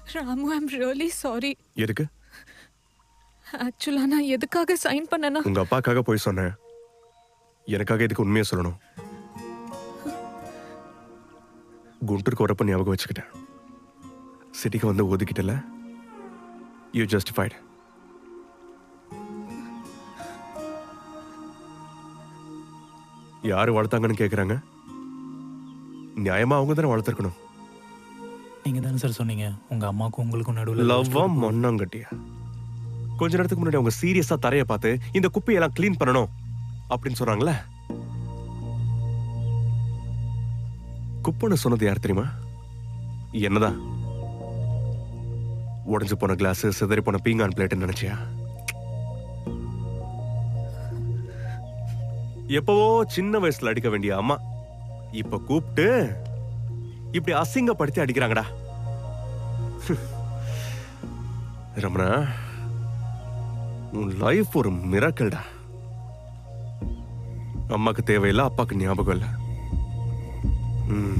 Ramu I'm really sorry எதுக்கு ஆக்சுவலா நான் எதுக்காக சைன் பண்ணனா உங்க அப்பாக்காக போய் சொன்னேன் எனக்காக இதுக்கு உண்மையை சொல்லணும் குண்டூருக்கு வரப்ப ஞாபகம் வச்சுக்கிட்டேன் சிட்டிக்கு வந்து ஒதுக்கிட்டல யூ ஜஸ்டிஃபைடு யாரு வளர்த்தாங்கன்னு கேக்குறாங்க நியாயமா அவங்க தானே வளர்த்துருக்கணும் நீங்க தானே சார் சொன்னீங்க உங்க அம்மாக்கும் உங்களுக்கும் நடுவில் லவ்வா மண்ணாங்கட்டியா கொஞ்ச நேரத்துக்கு முன்னாடி அவங்க சீரியஸா தரைய பார்த்து இந்த குப்பையெல்லாம் க்ளீன் பண்ணணும் அப்படின்னு சொல்றாங்களே குப்பைன்னு சொன்னது யார் தெரியுமா என்னதான் உடைஞ்சு போன கிளாஸ் சிதறி போன பீங்கான் பிளேட்னு நினைச்சியா எப்பவோ சின்ன வயசுல அடிக்க வேண்டிய அம்மா இப்ப கூப்பிட்டு இப்படி அசிங்கப்படுத்தி அடிக்கிறாங்கடா ரமணா உன் லைஃப் ஒரு மிராக்கல்டா அம்மாக்கு தேவையில்லை அப்பாக்கு ஞாபகம் இல்லை ம்.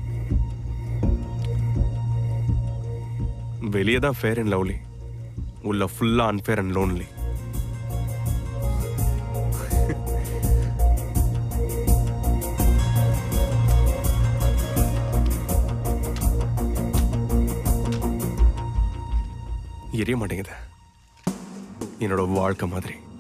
வெளியே தான் ஃபேர் அண்ட் லவ்லி உள்ள ஃபுல்லா அன்ஃபேர் அண்ட் லோன்லி எரிய மாட்டேங்குது என்னோட வாழ்க்கை மாதிரி